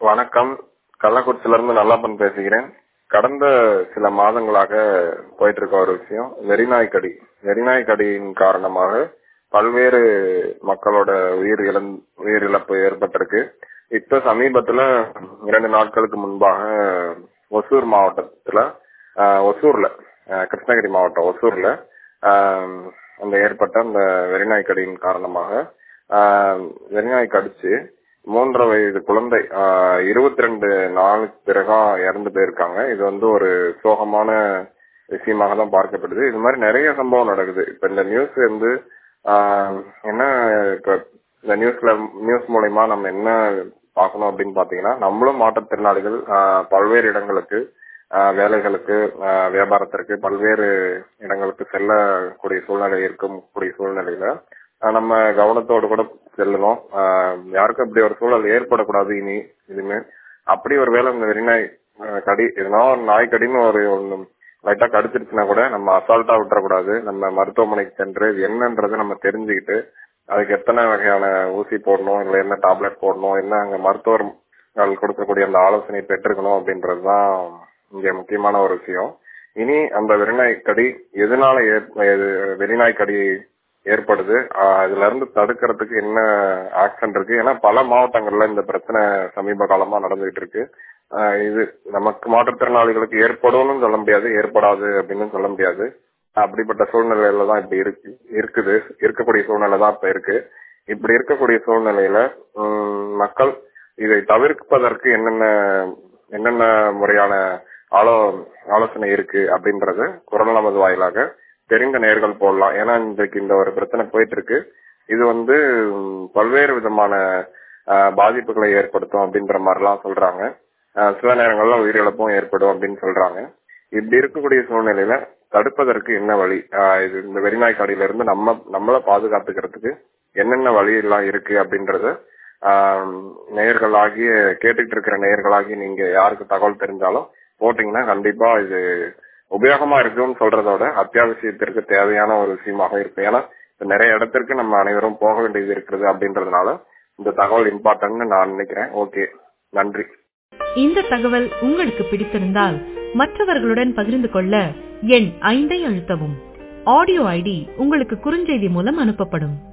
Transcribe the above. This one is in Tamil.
வணக்கம் கள்ளக்குறிச்சியிலிருந்து நல்லாப்பன் பேசுகிறேன் கடந்த சில மாதங்களாக போயிட்டு இருக்க ஒரு விஷயம் வெறிநாய்க்கடி வெறிநாய்க்கடியின் காரணமாக பல்வேறு மக்களோட உயிர் இழந் உயிரிழப்பு ஏற்பட்டிருக்கு இப்ப சமீபத்துல இரண்டு நாட்களுக்கு முன்பாக ஒசூர் மாவட்டத்துல ஆஹ், ஒசூர்ல ஆஹ், கிருஷ்ணகிரி மாவட்டம் ஒசூர்ல ஆஹ், அந்த ஏற்பட்ட அந்த வெறிநாய்க்கடியின் காரணமாக ஆஹ், வெறிநாய் கடிச்சு மூன்றரை வயது குழந்தை இருபத்தி ரெண்டு நாளுக்கு பிறகா இறந்து போயிருக்காங்க இது வந்து ஒரு சோகமான விஷயமாக தான் பார்க்கப்படுது இது மாதிரி நிறைய சம்பவம் நடக்குது இப்ப இந்த நியூஸ் வந்து ஆஹ், என்ன இப்ப இந்த நியூஸ்ல நியூஸ் மூலயமா நம்ம என்ன பார்க்கணும் அப்படின்னு பாத்தீங்கன்னா நம்மளும் மாற்றுத்திறனாளிகள் ஆஹ், பல்வேறு இடங்களுக்கு ஆஹ், வேலைகளுக்கு ஆஹ், வியாபாரத்திற்கு பல்வேறு இடங்களுக்கு செல்லக்கூடிய சூழ்நிலை இருக்கக்கூடிய சூழ்நிலையில ஆஹ், நம்ம கவனத்தோடு கூட செல்லணும் ஆஹ், யாருக்கும் அப்படி ஒரு சூழல் ஏற்படக்கூடாது இனி இனிமே அப்படி ஒரு வேலை இந்த வெறிநாய் ஆஹ், கடி எதனா ஒரு நாய் கடின்னு ஒரு ஒண்ணு லைட்டா கடிச்சிருச்சுன்னா கூட நம்ம அசால்ட்டா விட்டுறக்கூடாது நம்ம மருத்துவமனைக்கு சென்று இது என்னன்றதை நம்ம தெரிஞ்சுக்கிட்டு அதுக்கு எத்தனை வகையான ஊசி போடணும் இல்ல என்ன டாப்லெட் போடணும் என்ன அங்க மருத்துவர்கள் கொடுக்கக்கூடிய அந்த ஆலோசனை பெற்றுக்கணும் அப்படின்றதுதான் இங்க முக்கியமான ஒரு விஷயம் இனி அந்த வெறிநாய் கடி எதனால ஏற்ப- இது வெறிநாய் கடி ஏற்படுது ஆஹ் இதுல இருந்து தடுக்கிறதுக்கு என்ன ஆக்ஷன் இருக்கு ஏன்னா பல மாவட்டங்கள்ல இந்த பிரச்சனை சமீப காலமா நடந்துகிட்டு இருக்கு ஆஹ் இது நமக்கு மாற்றுத்திறனாளிகளுக்கு ஏற்படும்னு சொல்ல முடியாது ஏற்படாது அப்படின்னு சொல்ல முடியாது அப்படிப்பட்ட சூழ்நிலையில தான் இப்படி இருக்கு இருக்குது இருக்கக்கூடிய சூழ்நிலை தான் இப்ப இருக்கு இப்படி இருக்கக்கூடிய சூழ்நிலையில உம், மக்கள் இதை தவிர்ப்பதற்கு என்னென்ன என்னென்ன முறையான ஆலோ ஆலோசனை இருக்கு அப்படின்றது குரல் நமது வாயிலாக தெரிந்த நேர்கள் போடலாம் ஏன்னா இன்றைக்கு இந்த ஒரு பிரச்சனை போயிட்டு இருக்கு இது வந்து உம், பல்வேறு விதமான ஆஹ், பாதிப்புகளை ஏற்படுத்தும் அப்படின்ற மாதிரிலாம் சொல்றாங்க ஆஹ், சில நேரங்கள்ல உயிரிழப்பும் ஏற்படும் அப்படின்னு சொல்றாங்க இப்படி இருக்கக்கூடிய சூழ்நிலையில தடுப்பதற்கு என்ன வழி ஆஹ், இது இந்த வெறிநாய் கடியில இருந்து நம்ம நம்மள பாதுகாத்துக்கிறதுக்கு என்னென்ன வழி எல்லாம் இருக்கு அப்படின்றத ஆஹ், நேயர்களாகிய கேட்டுக்கிட்டு இருக்கிற நேயர்களாகி நீங்க யாருக்கு தகவல் தெரிஞ்சாலும் போட்டீங்கன்னா கண்டிப்பா இது உபயோகமா இருக்குன்னு சொல்றதோட அத்தியாவசியத்திற்கு தேவையான ஒரு விஷயமாக இருக்கு ஏன்னா இப்ப நிறைய இடத்திற்கு நம்ம அனைவரும் போக வேண்டியது இருக்கிறது அப்படின்றதுனால இந்த தகவல் இம்பார்ட்டன்ட்னு நான் நினைக்கிறேன் ஓகே நன்றி இந்த தகவல் உங்களுக்கு பிடித்திருந்தால் மற்றவர்களுடன் பகிர்ந்து கொள்ள எண் ஐந்தை அழுத்தவும் ஆடியோ ஐடி உங்களுக்கு குறுஞ்செய்தி மூலம் அனுப்பப்படும்